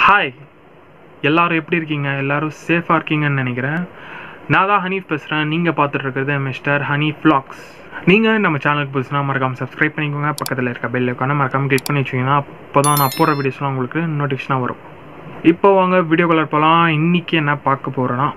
hi எல்லாரும் எப்படி இருக்கீங்க எல்லாரும் சேஃபாக இருக்கீங்கன்னு நினைக்கிறேன் நான் தான் ஹனீஃப் பேசுகிறேன் நீங்கள் பார்த்துட்டு இருக்கிறது மிஸ்டர் ஹனி ஃப்ளாக்ஸ் நீங்கள் நம்ம சேனலுக்கு புதுசுனா மறக்காமல் சப்ஸ்கிரைப் பண்ணிக்கோங்க பக்கத்தில் இருக்க பெல் ஐக்கான மறக்காமல் கிளிக் பண்ணி வச்சிங்கன்னா அப்போ தான் நான் போடுற வீடியோஸ்லாம் உங்களுக்கு நோட்டிஃபிகேஷனாக வரும் இப்போ வாங்க வீடியோ கலர் போகலாம் இன்றைக்கி என்ன பார்க்க போகிறேன்னா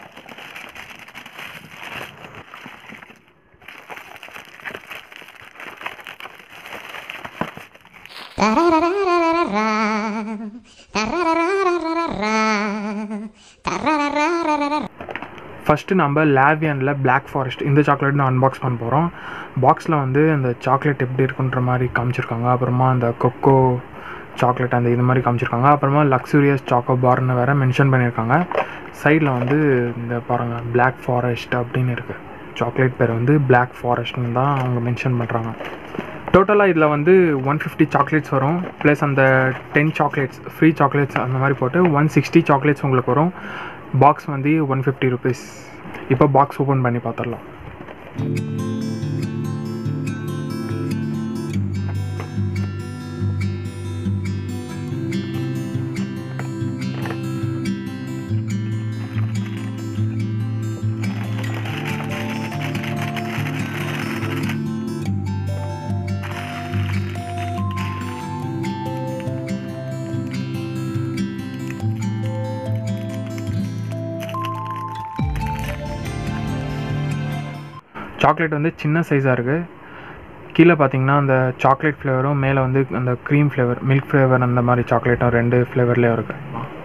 ஃபஸ்ட்டு நம்ம லேவியனில் பிளாக் ஃபாரஸ்ட் இந்த சாக்லேட் தான் அன்பாக்ஸ் பண்ண போகிறோம் பாக்ஸில் வந்து அந்த சாக்லேட் எப்படி இருக்குன்ற மாதிரி காமிச்சிருக்காங்க அப்புறமா அந்த கொக்கோ சாக்லேட் அந்த இது மாதிரி காமிச்சிருக்காங்க அப்புறமா லக்ஸூரியஸ் சாக்கோ பார்னு வேறு மென்ஷன் பண்ணியிருக்காங்க சைடில் வந்து இந்த பாருங்கள் பிளாக் ஃபாரஸ்ட் அப்படின்னு இருக்குது சாக்லேட் பேர் வந்து பிளாக் ஃபாரஸ்ட்னு தான் அவங்க மென்ஷன் பண்ணுறாங்க டோட்டலாக இதில் வந்து ஒன் ஃபிஃப்டி சாக்லேட்ஸ் வரும் ப்ளஸ் அந்த டென் சாக்லேட்ஸ் ஃப்ரீ சாக்லேட்ஸ் அந்த மாதிரி போட்டு ஒன் சிக்ஸ்டி சாக்லேட்ஸ் உங்களுக்கு வரும் பாக்ஸ் வந்து ஒன் ஃபிஃப்டி ருபீஸ் இப்போ பாக்ஸ் ஓப்பன் பண்ணி பார்த்துடலாம் சாக்லேட் வந்து சின்ன சைஸாக இருக்குது கீழே பார்த்தீங்கன்னா அந்த சாக்லேட் ஃப்ளேவரும் மேலே வந்து அந்த க்ரீம் ஃப்ளேவர் மில்க் ஃப்ளேவர் அந்த மாதிரி சாக்லேட்டும் ரெண்டு ஃப்ளேவர்லேயும் இருக்குது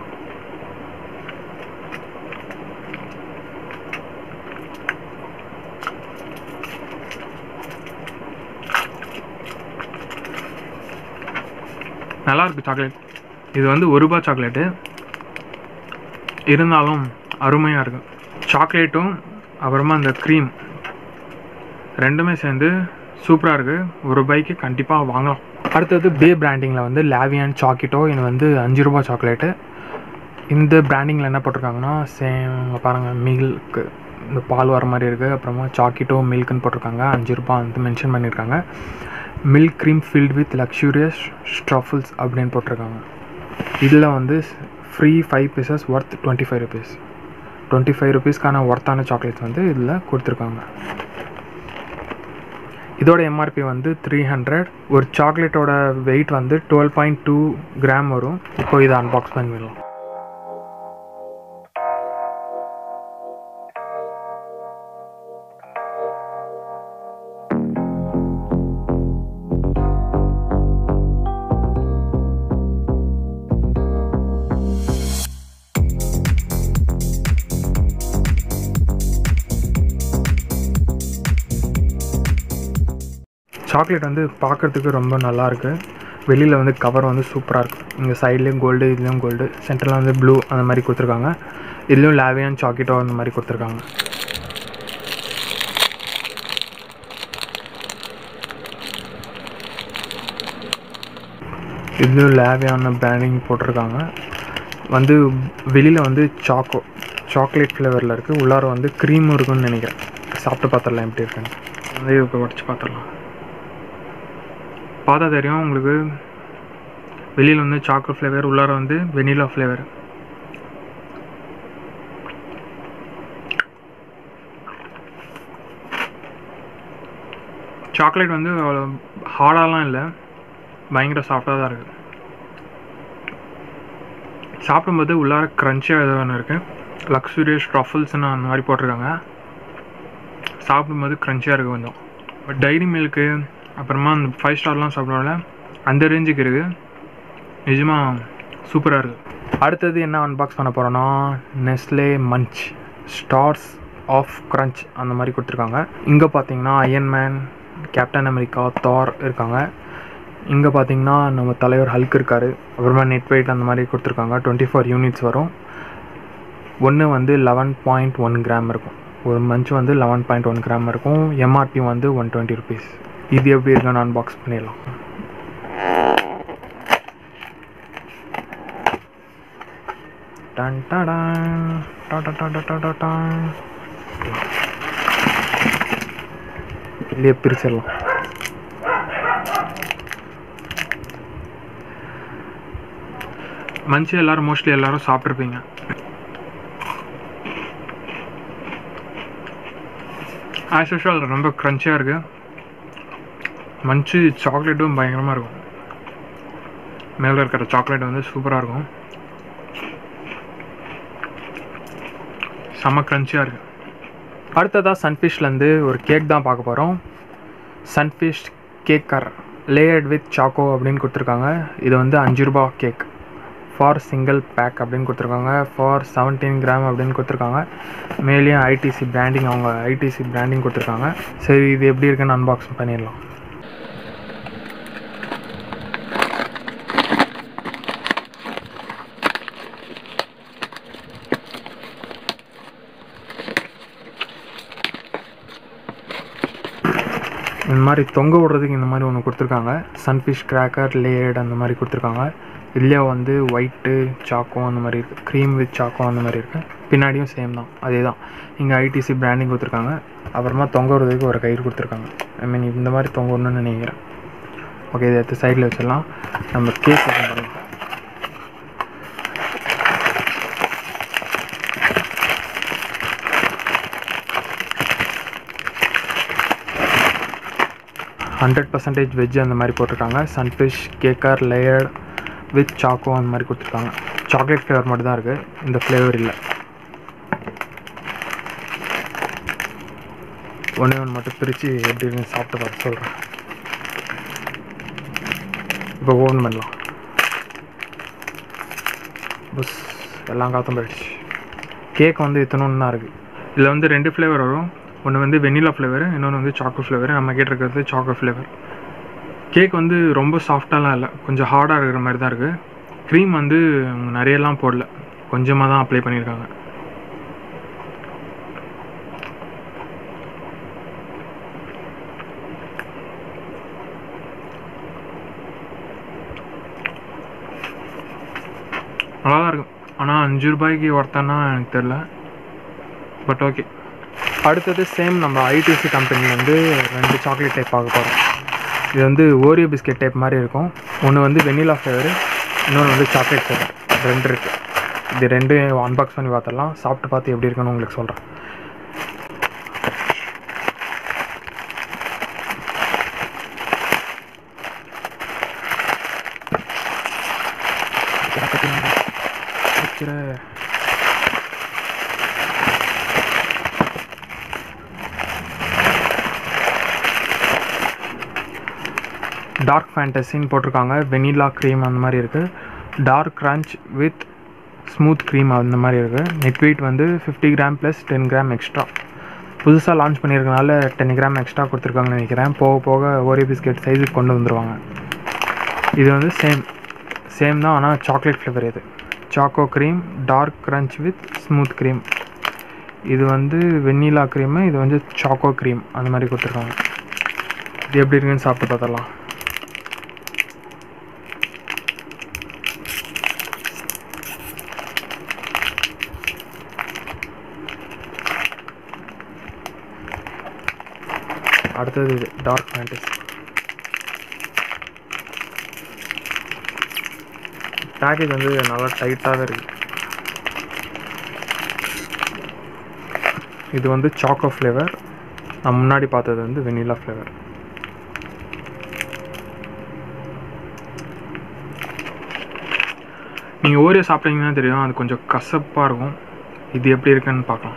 நல்லா இருக்கு சாக்லேட் இது வந்து ஒரு ரூபா சாக்லேட்டு இருந்தாலும் அருமையாக இருக்குது சாக்லேட்டும் அப்புறமா அந்த க்ரீம் ரெண்டுமே சேர்ந்து சூப்பராக இருக்குது ஒரு ரூபாய்க்கு கண்டிப்பாக வாங்கலாம் அடுத்தது பே பிராண்டிங்கில் வந்து லேவியன் சாக்கிட்டோ இது வந்து அஞ்சு ரூபா சாக்லேட்டு இந்த பிராண்டிங்கில் என்ன போட்டிருக்காங்கன்னா சேம் பாருங்கள் மில்க்கு இந்த பால் வர மாதிரி இருக்குது அப்புறமா சாக்கிட்டோ மில்க்குன்னு போட்டிருக்காங்க அஞ்சு ரூபா வந்து மென்ஷன் பண்ணியிருக்காங்க milk cream filled with luxurious truffles அப்படின்னு போட்டிருக்காங்க இதில் வந்து free five pieces worth twenty five rupees twenty five ருபீஸ்க்கான ஒர்த்தான சாக்லேட்ஸ் வந்து இதில் கொடுத்துருக்காங்க இதோட எம்ஆர்பி வந்து த்ரீ ஹண்ட்ரட் ஒரு சாக்லேட்டோட வெயிட் வந்து டுவெல் பாயிண்ட் டூ கிராம் வரும் இப்போ இதை அன்பாக்ஸ் பண்ணிடலாம் சாக்லேட் வந்து பார்க்குறதுக்கு ரொம்ப நல்லா இருக்குது வெளியில் வந்து கவர் வந்து சூப்பராக இருக்குது இங்கே சைட்லேயும் கோல்டு இதுலேயும் கோல்டு சென்டரில் வந்து ப்ளூ அந்த மாதிரி கொடுத்துருக்காங்க இதுலேயும் லேவியான் சாக்கெட்டோ அந்த மாதிரி கொடுத்துருக்காங்க இதுலேயும் லேவியான பிராண்டிங் போட்டிருக்காங்க வந்து வெளியில் வந்து சாக்கோ சாக்லேட் ஃப்ளேவரில் இருக்குது உள்ளார வந்து க்ரீமும் இருக்குன்னு நினைக்கிறேன் சாப்பிட்டு பார்த்துடலாம் எப்படி இருக்குன்னு வந்து இப்போ உடச்சி பார்த்துடலாம் பார்த்தா தெரியும் உங்களுக்கு வெளியில் வந்து சாக்லேட் ஃப்ளேவர் உள்ளார வந்து வெனிலா ஃப்ளேவர் சாக்லேட் வந்து அவ்வளோ ஹார்டாலாம் இல்லை பயங்கர சாஃப்டாக தான் இருக்குது சாப்பிடும்போது உள்ளார க்ரன்ச்சியாக ஏதோ ஒன்று இருக்குது லக்ஸூரியஸ் ட்ரஃபல்ஸ்னு அந்த மாதிரி போட்டிருக்காங்க சாப்பிடும்போது க்ரன்ச்சியாக இருக்குது கொஞ்சம் பட் டைரி மில்க்கு அப்புறமா அந்த ஃபைவ் ஸ்டார்லாம் சாப்பிடுவோம்ல அந்த ரேஞ்சுக்கு இருக்குது நிஜமாக சூப்பராக இருக்குது அடுத்தது என்ன அன்பாக்ஸ் பண்ண போகிறோன்னா Nestle Munch stars of crunch அந்த மாதிரி கொடுத்துருக்காங்க இங்கே பார்த்தீங்கன்னா அயன்மேன் கேப்டன் அமெரிக்கா தார் இருக்காங்க இங்கே பார்த்தீங்கன்னா நம்ம தலைவர் ஹல்க் இருக்கார் அப்புறமா நெட் வெயிட் அந்த மாதிரி கொடுத்துருக்காங்க டுவெண்ட்டி ஃபோர் யூனிட்ஸ் வரும் ஒன்று வந்து லெவன் பாயிண்ட் ஒன் கிராம் இருக்கும் ஒரு மஞ்ச் வந்து லெவன் பாயிண்ட் ஒன் கிராம் இருக்கும் எம்ஆர்பி வந்து ஒன் டுவெண்ட்டி ருபீஸ் இது எப்படி இருக்குன்னு அன்பாக்ஸ் பண்ணிடலாம் டன் டடான் டாடா டாடா டாடா டான் இல்லையே பிரிச்சிடலாம் மஞ்சு எல்லோரும் மோஸ்ட்லி எல்லோரும் சாப்பிட்ருப்பீங்க ஆஸ் யூஷுவல் ரொம்ப க்ரன்ச்சியாக இருக்குது மஞ்சு சாக்லேட்டும் பயங்கரமாக இருக்கும் மேலே இருக்கிற சாக்லேட் வந்து சூப்பராக இருக்கும் செம்ம க்ரன்ச்சியாக இருக்குது அடுத்ததாக சன்ஃபிஷ்லேருந்து ஒரு கேக் தான் பார்க்க போகிறோம் Sunfeast caker layered with choco அப்படின்னு கொடுத்துருக்காங்க இது வந்து அஞ்சு ரூபா கேக் ஃபார் சிங்கிள் பேக் அப்படின்னு கொடுத்துருக்காங்க ஃபார் செவன்டீன் கிராம் அப்படின்னு கொடுத்துருக்காங்க மேலேயும் ஐடிசி பிராண்டிங் அவங்க ஐடிசி பிராண்டிங் கொடுத்துருக்காங்க சரி இது எப்படி இருக்குன்னு அன்பாக்ஸ் பண்ணிடலாம் இந்த மாதிரி தொங்க விடுறதுக்கு இந்த மாதிரி ஒன்று கொடுத்துருக்காங்க சன்ஃபிஷ் கிராக்கர் லேயர்ட் அந்த மாதிரி கொடுத்துருக்காங்க இதுலேயே வந்து ஒயிட்டு சாக்கோ அந்த மாதிரி இருக்குது க்ரீம் வித் சாக்கோ அந்த மாதிரி இருக்குது பின்னாடியும் சேம் தான் அதே தான் இங்கே ஐடிசி பிராண்டிங் கொடுத்துருக்காங்க அப்புறமா தொங்க விடுறதுக்கு ஒரு கயிறு கொடுத்துருக்காங்க ஐ மீன் இந்த மாதிரி தொங்க விடணும்னு நினைக்கிறேன் ஓகே இதை எடுத்து சைடில் வச்சிடலாம் நம்ம கேக் ஓப்பன் பண்ணலாம் ஹண்ட்ரட் பர்சன்டேஜ் வெஜ் அந்த மாதிரி போட்டிருக்காங்க Sunfeast caker layered with choco அந்த மாதிரி கொடுத்துருக்காங்க சாக்லேட் ஃப்ளேவர் மட்டும் தான் இருக்குது இந்த ஃப்ளேவர் இல்லை ஒன்றே ஒன்று மட்டும் பிரித்து எப்படி இருக்குன்னு சாப்பிட்டு பார்த்து சொல்கிறேன் இப்போ ஓப்பன் பண்ணலாம் பஸ் எல்லாம் காத்தும் போயிடுச்சு கேக் வந்து இத்தனோன்னு தான் இருக்குது இதில் வந்து ரெண்டு ஃப்ளேவர் வரும் ஒன்று வந்து வெனிலா ஃப்ளேவர் இன்னொன்று வந்து சாக்கோ ஃப்ளேவர் நம்ம கேட்டிருக்கிறது சாக்கோ ஃப்ளேவர் கேக் வந்து ரொம்ப சாஃப்டாலாம் இல்லை கொஞ்சம் ஹார்டாக இருக்கிற மாதிரி தான் இருக்குது க்ரீம் வந்து நிறையலாம் போடல கொஞ்சமாக தான் அப்ளை பண்ணியிருக்காங்க நல்லா தான் இருக்கும் ஆனால் அஞ்சு ரூபாய்க்கு ஒருத்தானா எனக்கு தெரில பட் ஓகே அடுத்தது சேம் நம்ம ஐடிசி கம்பெனிலேருந்து ரெண்டு சாக்லேட் டைப் பார்க்க போகிறோம் இது வந்து ஓரியோ பிஸ்கெட் டைப் மாதிரி இருக்கும் ஒன்று வந்து வெனிலா ஃப்ளேவர் இன்னொன்று வந்து சாக்லேட் ஃப்ளேவர் ரெண்டு இருக்குது இது ரெண்டும் அன்பாக்ஸ் பண்ணி பார்த்துடலாம் சாப்பிட்டு பார்த்து எப்படி இருக்குன்னு உங்களுக்கு சொல்கிறேன் டார்க் ஃபேண்டசின்னு போட்டிருக்காங்க வெனிலா க்ரீம் அந்த மாதிரி இருக்குது dark crunch with smooth cream அந்த மாதிரி இருக்குது நெட் வெயிட் வந்து fifty gram plus ten gram extra புதுசாக லான்ச் பண்ணியிருக்கனால டென் கிராம் எக்ஸ்ட்ரா கொடுத்துருக்காங்கன்னு நினைக்கிறேன் போக போக ஒரே பிஸ்கெட் சைஸுக்கு கொண்டு வந்துடுவாங்க இது வந்து சேம் சேம் தான் ஆனால் சாக்லேட் ஃப்ளேவர் இது choco cream dark crunch with smooth cream இது வந்து வெண்ணிலா க்ரீமு இது வந்து சாக்கோ க்ரீம் அந்த மாதிரி கொடுத்துருக்காங்க இது எப்படி இருக்குன்னு சாப்பிட்டு பார்த்துடலாம் அடுத்தது இது டார்க் ஃபேண்டசி பேக்கேஜ் வந்து நல்லா டைட்டாகவே இருக்குது இது வந்து சாக்கோ ஃப்ளேவர் நான் முன்னாடி பார்த்தது வந்து வெனிலா ஃப்ளேவர் நீங்கள் ஓரியோ சாப்பிட்டீங்கன்னா தெரியும் அது கொஞ்சம் கசப்பாக இருக்கும் இது எப்படி இருக்குன்னு பார்க்கலாம்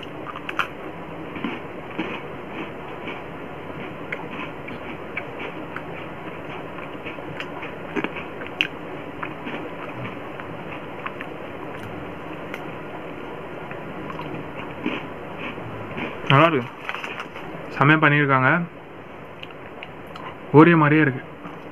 நல்லா இருக்கு செம்மையாக பண்ணியிருக்காங்க ஓரியோ மாதிரியே இருக்கு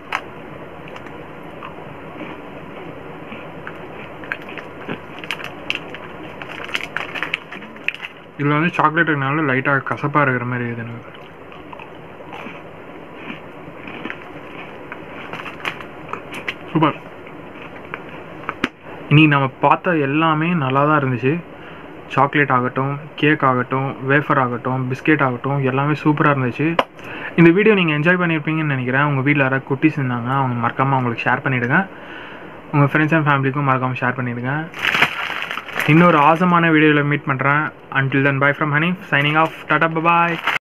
இதில் வந்து சாக்லேட் இருக்கனால லைட்டாக கசப்பாக இருக்கிற மாதிரி இது எனக்கு சூப்பர் இன்னைக்கு நம்ம பார்த்த எல்லாமே நல்லா தான் இருந்துச்சு சாக்லேட் ஆகட்டும் கேக் ஆகட்டும் வேஃபர் ஆகட்டும் பிஸ்கெட் ஆகட்டும் எல்லாமே சூப்பராக இருந்துச்சு இந்த வீடியோ நீங்கள் என்ஜாய் பண்ணியிருப்பீங்கன்னு நினைக்கிறேன் உங்கள் வீட்டில் யாராவது குட்டீஸ் இருந்தாங்க அவங்க மறக்காமல் அவங்களுக்கு ஷேர் பண்ணிவிடுங்க உங்கள் ஃப்ரெண்ட்ஸ் அண்ட் ஃபேமிலிக்கும் மறக்காமல் ஷேர் பண்ணிடுங்க இன்னொரு ஆசமான வீடியோவில் மீட் பண்ணுறேன் until then bye from Honey signing off டாடா பாய்